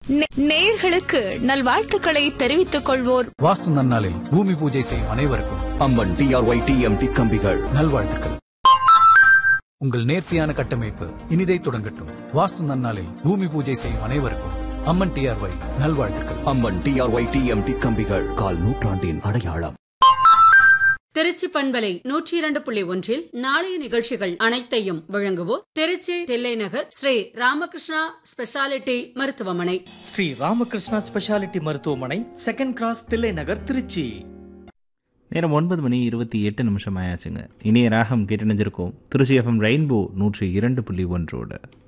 நே- நேயர்களுக்கு நல்வாழ்த்துக்களை தெரிவித்துக் கொள்வோர் வாஸ்து நன்னாளில் பூமி பூஜை செய்யும் அனைவருக்கும் அம்மன் டிஆர்ஒய் டிஎம்டி கம்பிகள் நல்வாழ்த்துக்கள் உங்கள் நேர்த்தியான கட்டமைப்பு இனிதை தொடங்கட்டும் வாஸ்து நன்னாளில் பூமி பூஜை செய்யும் அனைவருக்கும் அம்மன் டிஆர்ஒய் நல்வாழ்த்துக்கள் அம்மன் டிஆர்ஒய் டிஎம்டி கம்பிகள் கால் நூற்றாண்டின் அடையாளம் திருச்சி பண்பலை நூற்றி இரண்டு புள்ளி ஒன்றில் நாளைய நிகழ்ச்சிகள் அனைத்தையும் வழங்குவோர் திருச்சி தில்லைநகர் ஸ்ரீ ராமகிருஷ்ணா ஸ்பெஷாலிட்டி மருத்துவமனை ஸ்ரீ ராமகிருஷ்ணா ஸ்பெஷாலிட்டி மருத்துவமனை செகண்ட் கிராஸ் தில்லை நகர் திருச்சி நேரம் ஒன்பது மணி இருபத்தி எட்டு நிமிஷம் ஆயாச்சுங்க இனிய ராகம் கேட்டு நினைஞ்சிருக்கோம் திருச்சி எஃப்எம் ரெயின்போ நூற்றி இரண்டு புள்ளி ஒன்றோட